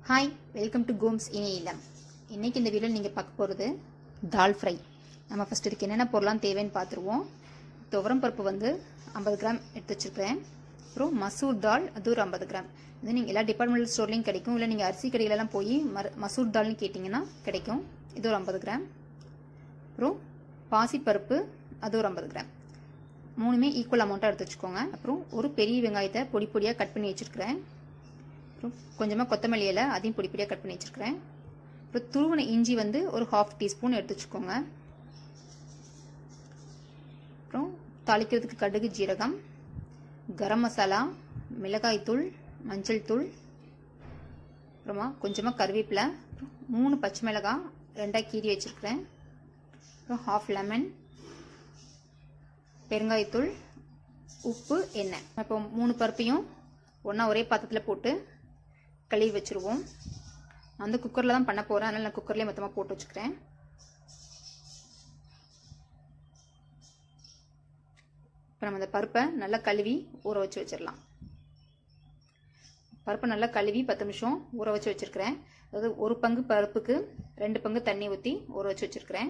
hi welcome to Gomez இணைய இல்லம் இன்னைக்கு இந்த வீடியோவில் நீங்கள் பார்க்க போகிறது தால் ஃப்ரை நம்ம ஃபஸ்ட் இதுக்கு என்னென்ன பொருளாம் தேவைன்னு பார்த்துருவோம் துவரம் பருப்பு வந்து ஐம்பது கிராம் எடுத்து வச்சுருக்கிறேன் அப்புறம் மசூர் தால் அது ஒரு ஐம்பது கிராம் இது நீங்கள் எல்லா டிபார்ட்மெண்டல் ஸ்டோர்லேயும் கிடைக்கும் இல்லை நீங்கள் அரிசி கடையிலலாம் போய் மர மசூர் தால்னு கேட்டிங்கன்னா கிடைக்கும் இது ஒரு ஐம்பது கிராம் அப்புறம் பாசிப்பருப்பு அது ஒரு ஐம்பது கிராம் மூணுமே ஈக்குவல் அமௌண்ட்டாக எடுத்து வச்சுக்கோங்க அப்புறம் ஒரு பெரிய வெங்காயத்தை பொடி பொடியாக கட் பண்ணி வச்சுருக்கிறேன் அப்புறம் கொஞ்சமாக கொத்தமல்லி இலை அதையும் பொடி பொடியாக கட் பண்ணி வச்சுருக்கிறேன் அப்புறம் துருவன இஞ்சி வந்து ஒரு ஹாஃப் டீஸ்பூன் எடுத்து வச்சுக்கோங்க அப்புறம் தாளிக்கிறதுக்கு கடுகு ஜீரகம் கரம் மசாலா மிளகாய்த்தூள் மஞ்சள் தூள் அப்புறமா கொஞ்சமாக கருவேப்பிலை அப்புறம் மூணு பச்சை மிளகாய் ரெண்டாக கீறி வச்சுருக்கிறேன் அப்புறம் ஹாஃப் லெமன் பெருங்காயத்தூள் உப்பு எண்ணெய் இப்போ மூணு பருப்பையும் ஒன்றா ஒரே பாத்திரத்தில் போட்டு கழுவி வச்சுருவோம் நான் வந்து குக்கரில் தான் பண்ண போகிறேன் அதனால் நான் குக்கர்லேயே மொத்தமாக போட்டு வச்சுக்கிறேன் இப்போ நம்ம அந்த பருப்பை நல்லா கழுவி ஊற வச்சு வச்சிடலாம் பருப்பை நல்லா கழுவி பத்து நிமிஷம் ஊற வச்சு வச்சுருக்கிறேன் அதாவது ஒரு பங்கு பருப்புக்கு ரெண்டு பங்கு தண்ணி ஊற்றி ஊற வச்சு வச்சுருக்கிறேன்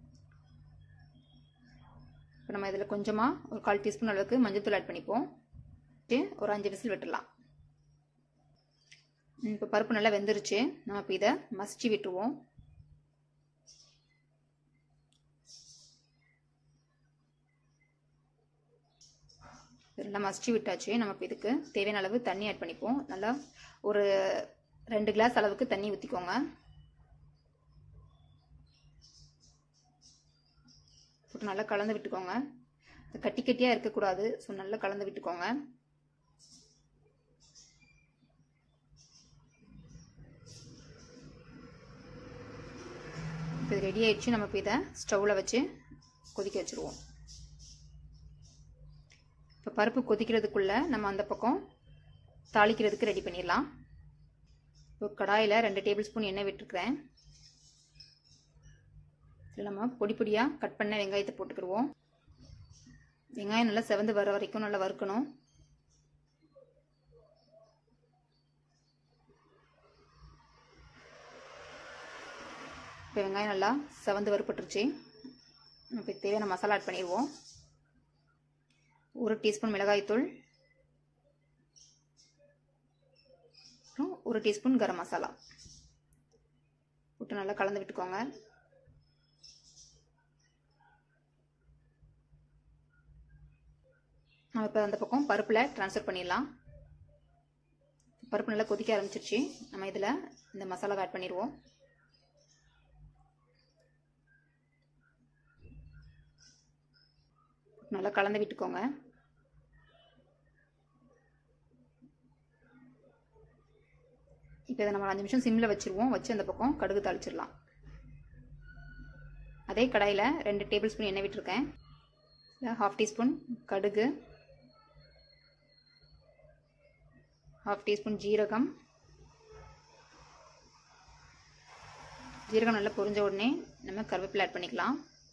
இப்போ நம்ம இதில் கொஞ்சமாக ஒரு கால் டீஸ்பூன் அளவுக்கு மஞ்சள் ஆட் பண்ணிப்போம் ஒரு அஞ்சு விசில் விட்டுடலாம் இப்போ பருப்பு நல்லா வெந்துருச்சு நம்ம இப்போ இதை மசிச்சு விட்டுருவோம் நல்லா மசிச்சு விட்டாச்சு நம்ம இப்போ இதுக்கு தேவையான அளவு தண்ணி ஆட் பண்ணிப்போம் நல்லா ஒரு ரெண்டு கிளாஸ் அளவுக்கு தண்ணி ஊற்றிக்கோங்க போட்டு நல்லா கலந்து விட்டுக்கோங்க கட்டி கட்டியாக இருக்கக்கூடாது ஸோ நல்லா கலந்து விட்டுக்கோங்க இப்போ இது ரெடி ஆயிடுச்சு நம்ம இப்போ இதை ஸ்டவ்வில் வச்சு கொதிக்க வச்சுருவோம் இப்போ பருப்பு கொதிக்கிறதுக்குள்ளே நம்ம அந்த பக்கம் தாளிக்கிறதுக்கு ரெடி பண்ணிடலாம் இப்போ கடாயில் ரெண்டு டேபிள் ஸ்பூன் எண்ணெய் விட்டுருக்குறேன் இதில் நம்ம பொடி பொடியாக கட் பண்ண வெங்காயத்தை போட்டுக்கிடுவோம் வெங்காயம் நல்லா செவந்து வர வரைக்கும் நல்லா வறுக்கணும் இப்போ வெங்காயம் நல்லா செவந்து வறுப்பட்டுருச்சு இப்போ தேவையான மசாலா ஆட் பண்ணிடுவோம் ஒரு டீஸ்பூன் மிளகாய்த்தூள் அப்புறம் ஒரு டீஸ்பூன் கரம் மசாலா போட்டு நல்லா கலந்து விட்டுக்கோங்க நம்ம இப்போ அந்த பக்கம் பருப்பில் ட்ரான்ஸ்ஃபர் பண்ணிடலாம் பருப்பு நல்லா கொதிக்க ஆரம்பிச்சிருச்சு நம்ம இதில் இந்த மசாலா ஆட் பண்ணிடுவோம் நல்லா கலந்து விட்டுக்கோங்க இப்போ இதை நம்ம அஞ்சு நிமிஷம் சிம்மில் வச்சுருவோம் வச்சு அந்த பக்கம் கடுகு தாளிச்சிடலாம் அதே கடாயில் ரெண்டு டேபிள் ஸ்பூன் எண்ணெய் விட்டுருக்கேன் ஹாஃப் டீஸ்பூன் கடுகு ஹாஃப் டீஸ்பூன் ஜீரகம் ஜீரகம் நல்லா பொரிஞ்ச உடனே நம்ம கருவேப்பிலை ஆட் பண்ணிக்கலாம்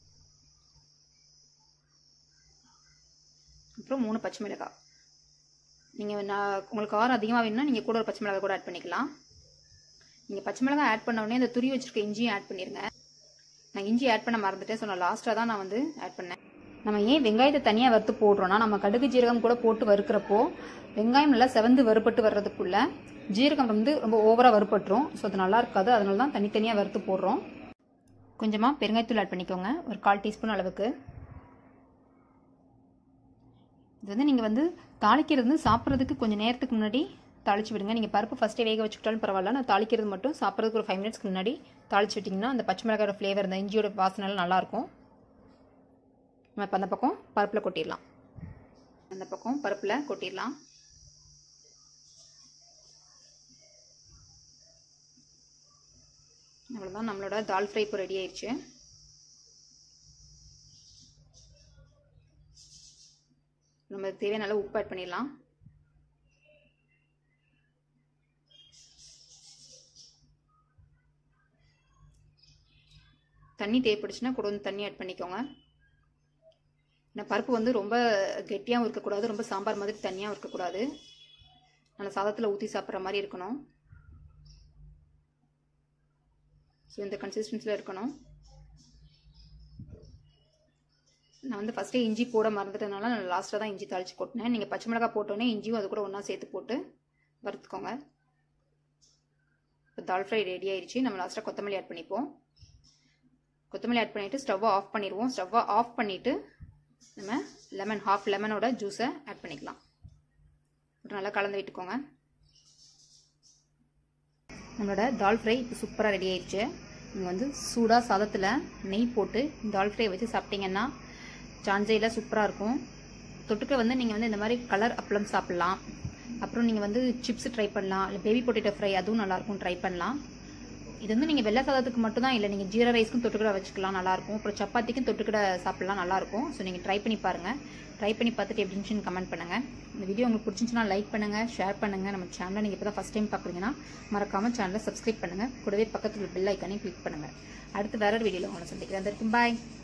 அப்புறம் மூணு பச்சை மிளகாய் நீங்கள் நான் உங்களுக்கு காரம் அதிகமாக வேணும்னா நீங்கள் கூட ஒரு பச்சை மிளகாய் கூட ஆட் பண்ணிக்கலாம் நீங்கள் பச்சை மிளகாய் ஆட் பண்ண உடனே இந்த துரி வச்சுருக்க இஞ்சியும் ஆட் பண்ணிடுங்க நான் இஞ்சி ஆட் பண்ண மறந்துட்டேன் ஸோ நான் லாஸ்ட்டாக தான் நான் வந்து ஆட் பண்ணேன் நம்ம ஏன் வெங்காயத்தை தனியாக வறுத்து போடுறோன்னா நம்ம கடுகு ஜீரகம் கூட போட்டு வறுக்கிறப்போ வெங்காயம் நல்லா செவந்து வறுபட்டு வர்றதுக்குள்ள ஜீரகம் வந்து ரொம்ப ஓவராக வறுபட்டுரும் ஸோ அது நல்லா இருக்காது அதனால தான் தனித்தனியாக வறுத்து போடுறோம் கொஞ்சமாக பெருங்காயத்தூள் ஆட் பண்ணிக்கோங்க ஒரு கால் டீஸ்பூன் அளவுக்கு இது வந்து நீங்கள் வந்து தாளிக்கிறது வந்து சாப்பிட்றதுக்கு கொஞ்சம் நேரத்துக்கு முன்னாடி தாளிச்சு விடுங்க நீங்கள் பருப்பு ஃபஸ்ட்டே வேக வச்சுக்கிட்டாலும் பரவாயில்ல நான் தாளிக்கிறது மட்டும் சாப்பிட்றதுக்கு ஒரு ஃபைவ் மினிட்ஸ்க்கு முன்னாடி தாளிச்சு விட்டிங்கன்னா அந்த பச்சை மிளகாயோட ஃப்ளேவர் இந்த இஞ்சியோட வாசனைலாம் நல்லாயிருக்கும் நம்ம இப்போ அந்த பக்கம் பருப்பில் கொட்டிடலாம் அந்த பக்கம் பருப்பில் கொட்டிடலாம் அவ்வளோதான் நம்மளோட தால் ஃப்ரை இப்போ ரெடி ஆயிடுச்சு நம்ம தேவையான அளவு உப்பு ஆட் பண்ணிடலாம் தண்ணி தேவைப்படுச்சுன்னா கூட வந்து தண்ணி ஆட் பண்ணிக்கோங்க நான் பருப்பு வந்து ரொம்ப கெட்டியாகவும் இருக்கக்கூடாது ரொம்ப சாம்பார் மாதிரி தண்ணியாகவும் இருக்கக்கூடாது நல்லா சாதத்தில் ஊற்றி சாப்பிட்ற மாதிரி இருக்கணும் ஸோ இந்த கன்சிஸ்டன்சியில் இருக்கணும் நான் வந்து ஃபஸ்ட்டே இஞ்சி போட மறந்துட்டதுனால நான் லாஸ்ட்டாக தான் இஞ்சி தாளித்து கொட்டினேன் நீங்கள் பச்சை மிளகாய் போட்டோன்னே இஞ்சியும் அது கூட ஒன்றா சேர்த்து போட்டு வறுத்துக்கோங்க இப்போ தால் ஃப்ரை ரெடி ஆயிடுச்சு நம்ம லாஸ்ட்டாக கொத்தமல்லி ஆட் பண்ணிப்போம் கொத்தமல்லி ஆட் பண்ணிவிட்டு ஸ்டவ்வை ஆஃப் பண்ணிடுவோம் ஸ்டவ்வை ஆஃப் பண்ணிவிட்டு நம்ம லெமன் ஹாஃப் லெமனோட ஜூஸை ஆட் பண்ணிக்கலாம் நல்லா கலந்து விட்டுக்கோங்க நம்மளோட தால் ஃப்ரை இப்போ சூப்பராக ரெடி ஆயிடுச்சு நீங்கள் வந்து சூடாக சாதத்தில் நெய் போட்டு தால் ஃப்ரை வச்சு சாப்பிட்டீங்கன்னா சாஞ்சையில் சூப்பராக இருக்கும் தொட்டுக்க வந்து நீங்கள் வந்து இந்த மாதிரி கலர் அப்பளம் சாப்பிட்லாம் அப்புறம் நீங்கள் வந்து சிப்ஸ் ட்ரை பண்ணலாம் இல்லை பேபி பொட்டேட்டோ ஃப்ரை அதுவும் நல்லாயிருக்கும் ட்ரை பண்ணலாம் இது வந்து நீங்கள் வெள்ளை சாதத்துக்கு மட்டும் தான் இல்லை நீங்கள் ஜீரா ரைஸ்க்கும் தொட்டுக்கடை வச்சுக்கலாம் நல்லாயிருக்கும் அப்புறம் சப்பாத்திக்கும் தொட்டுக்கடை சாப்பிட்லாம் நல்லாயிருக்கும் ஸோ நீங்கள் ட்ரை பண்ணி பாருங்கள் ட்ரை பண்ணி பார்த்துட்டு எப்படி இருந்துச்சுன்னு கமெண்ட் பண்ணுங்கள் இந்த வீடியோ உங்களுக்கு பிடிச்சிருந்துச்சுன்னா லைக் பண்ணுங்கள் ஷேர் பண்ணுங்கள் நம்ம சேனலை நீங்கள் இப்போ தான் ஃபஸ்ட் டைம் பார்க்குறீங்கன்னா மறக்காமல் சேனலை சப்ஸ்கிரைப் பண்ணுங்கள் கூடவே பக்கத்தில் பெல் ஐக்கானே கிளிக் பண்ணுங்கள் அடுத்து வேற ஒரு வீடியோவில் உங்களை சந்திக்கிறேன் அந்த பாய்